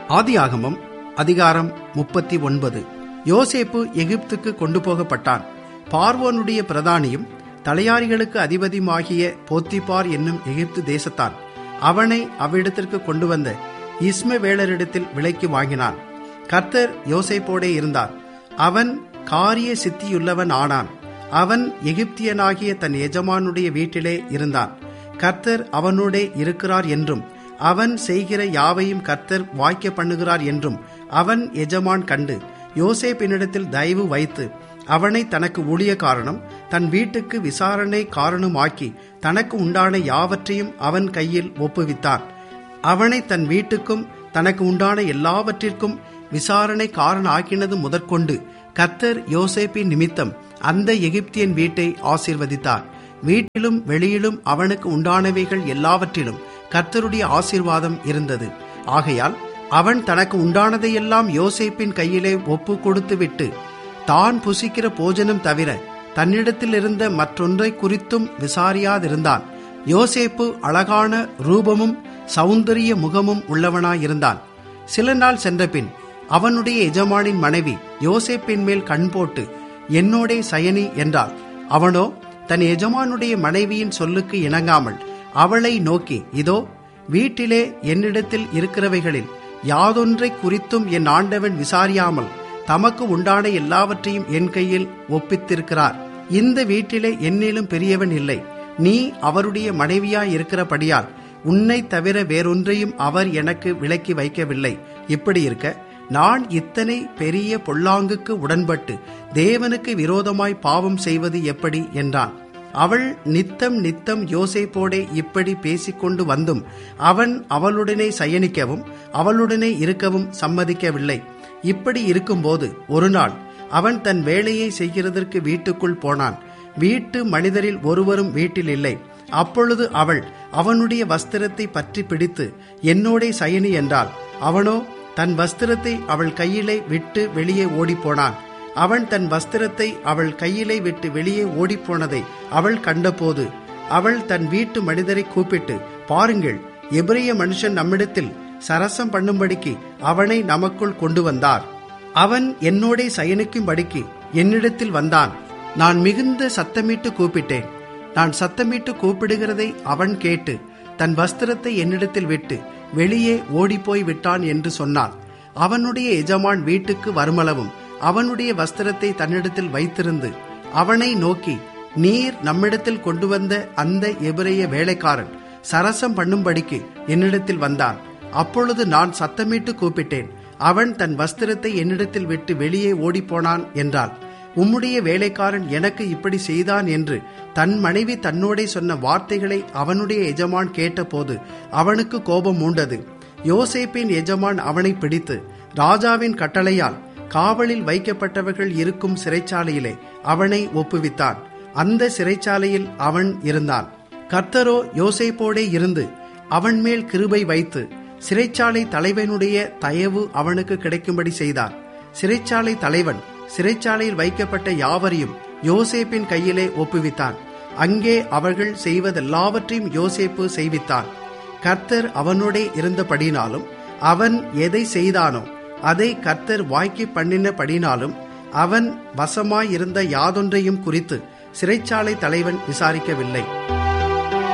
ஆதியாகமம் அதிகாரம் முப்பத்தி ஒன்பது யோசேப்பு எகிப்துக்கு கொண்டு போகப்பட்டான் பார்வோனுடைய பிரதானியும் தலையாரிகளுக்கு அதிபதியுமாகிய போத்திபார் என்னும் எகிப்து தேசத்தான் அவனை அவ்விடத்திற்கு கொண்டு வந்த இஸ்மவேலரிடத்தில் விலைக்கு வாங்கினான் கர்த்தர் யோசேப்போடே இருந்தார் அவன் காரிய சித்தியுள்ளவன் ஆனான் அவன் எகிப்தியனாகிய தன் எஜமானுடைய வீட்டிலே இருந்தான் கர்த்தர் அவனோடே இருக்கிறார் என்றும் அவன் செய்கிற யாவையும் கர்த்தர் வாய்க்க பண்ணுகிறார் என்றும் அவன் எஜமான் கண்டு யோசேப்பினிடத்தில் தயவு வைத்து அவனை தனக்கு ஊழிய காரணம் தன் வீட்டுக்கு விசாரணை காரணமாக்கி தனக்கு உண்டான யாவற்றையும் அவன் கையில் ஒப்புவித்தான் அவனை தன் வீட்டுக்கும் தனக்கு உண்டான எல்லாவற்றிற்கும் விசாரணை காரண ஆக்கினது முதற்கொண்டு கர்த்தர் யோசேப்பின் நிமித்தம் அந்த எகிப்தியன் வீட்டை ஆசீர்வதித்தார் வீட்டிலும் வெளியிலும் அவனுக்கு உண்டானவைகள் எல்லாவற்றிலும் கர்த்தருடைய ஆசீர்வாதம் இருந்தது ஆகையால் அவன் தனக்கு உண்டானதையெல்லாம் யோசேப்பின் கையிலே ஒப்பு கொடுத்து விட்டு தான் புசிக்கிற போஜனம் தவிர தன்னிடத்தில் இருந்த மற்றொன்றை குறித்தும் விசாரியாதிருந்தான் யோசேப்பு அழகான ரூபமும் சௌந்தரிய முகமும் உள்ளவனாயிருந்தான் சில நாள் சென்றபின் அவனுடைய எஜமானின் மனைவி யோசேப்பின் மேல் கண் போட்டு என்னோடே சயனி என்றாள் அவனோ தன் எஜமானுடைய மனைவியின் சொல்லுக்கு இணங்காமல் அவளை நோக்கி இதோ வீட்டிலே என்னிடத்தில் இருக்கிறவைகளில் யாதொன்றை குறித்தும் என் ஆண்டவன் விசாரியாமல் தமக்கு உண்டான எல்லாவற்றையும் என் கையில் ஒப்பித்திருக்கிறார் இந்த வீட்டிலே என்னிலும் பெரியவன் இல்லை நீ அவருடைய மனைவியாய் இருக்கிறபடியால் உன்னை தவிர வேறொன்றையும் அவர் எனக்கு விலக்கி வைக்கவில்லை இப்படி இருக்க நான் இத்தனை பெரிய பொல்லாங்குக்கு உடன்பட்டு தேவனுக்கு விரோதமாய் பாவம் செய்வது எப்படி என்றான் அவள் நித்தம் நித்தம் யோசேப்போடே இப்படி பேசிக்கொண்டு வந்தும் அவன் அவளுடனே சயனிக்கவும் அவளுடனே இருக்கவும் சம்மதிக்கவில்லை இப்படி இருக்கும்போது ஒரு நாள் அவன் தன் வேலையை செய்கிறதற்கு வீட்டுக்குள் போனான் வீட்டு மனிதரில் ஒருவரும் வீட்டில் இல்லை அப்பொழுது அவள் அவனுடைய வஸ்திரத்தை பற்றி பிடித்து என்னோடே சயனி என்றாள் அவனோ தன் வஸ்திரத்தை அவள் கையிலே விட்டு வெளியே ஓடிப்போனான் அவன் தன் வஸ்திரத்தை அவள் கையிலே விட்டு வெளியே ஓடிப்போனதை அவள் கண்டபோது அவள் தன் வீட்டு மனிதரை கூப்பிட்டு பாருங்கள் எபிரிய மனுஷன் நம்மிடத்தில் சரசம் பண்ணும்படிக்கு அவனை நமக்குள் கொண்டு வந்தார் அவன் என்னோடே சயனிக்கும்படிக்கு என்னிடத்தில் வந்தான் நான் மிகுந்த சத்தமிட்டு கூப்பிட்டேன் நான் சத்தமிட்டு கூப்பிடுகிறதை அவன் கேட்டு தன் வஸ்திரத்தை என்னிடத்தில் விட்டு வெளியே ஓடிப்போய் விட்டான் என்று சொன்னான் அவனுடைய எஜமான் வீட்டுக்கு வருமளவும் அவனுடைய வஸ்திரத்தை தன்னிடத்தில் வைத்திருந்து அவனை நோக்கி நீர் நம்மிடத்தில் கொண்டு வந்த அந்த எபிரைய வேலைக்காரன் சரசம் பண்ணும்படிக்கு என்னிடத்தில் வந்தான் அப்பொழுது நான் சத்தமிட்டு கூப்பிட்டேன் அவன் தன் வஸ்திரத்தை என்னிடத்தில் விட்டு வெளியே ஓடிப்போனான் என்றாள் உம்முடைய வேலைக்காரன் எனக்கு இப்படி செய்தான் என்று தன் மனைவி தன்னோடே சொன்ன வார்த்தைகளை அவனுடைய எஜமான் கேட்டபோது அவனுக்கு கோபம் மூண்டது யோசேப்பின் எஜமான் அவனை பிடித்து ராஜாவின் கட்டளையால் காவலில் வைக்கப்பட்டவர்கள் இருக்கும் சிறைச்சாலையிலே அவனை ஒப்புவித்தான் அந்த சிறைச்சாலையில் அவன் இருந்தான் கர்த்தரோ யோசேப்போடே இருந்து அவன் மேல் கிருபை வைத்து சிறைச்சாலை தலைவனுடைய தயவு அவனுக்கு கிடைக்கும்படி செய்தார் சிறைச்சாலை தலைவன் சிறைச்சாலையில் வைக்கப்பட்ட யாவரையும் யோசேப்பின் கையிலே ஒப்புவித்தான் அங்கே அவர்கள் செய்வதெல்லாவற்றையும் யோசேப்பு செய்வித்தான் கர்த்தர் அவனோடே இருந்தபடினாலும் அவன் எதை செய்தானோ அதை கர்த்தர் வாய்க்கு பண்ணினபடினாலும் அவன் வசமாயிருந்த யாதொன்றையும் குறித்து சிறைச்சாலை தலைவன் விசாரிக்கவில்லை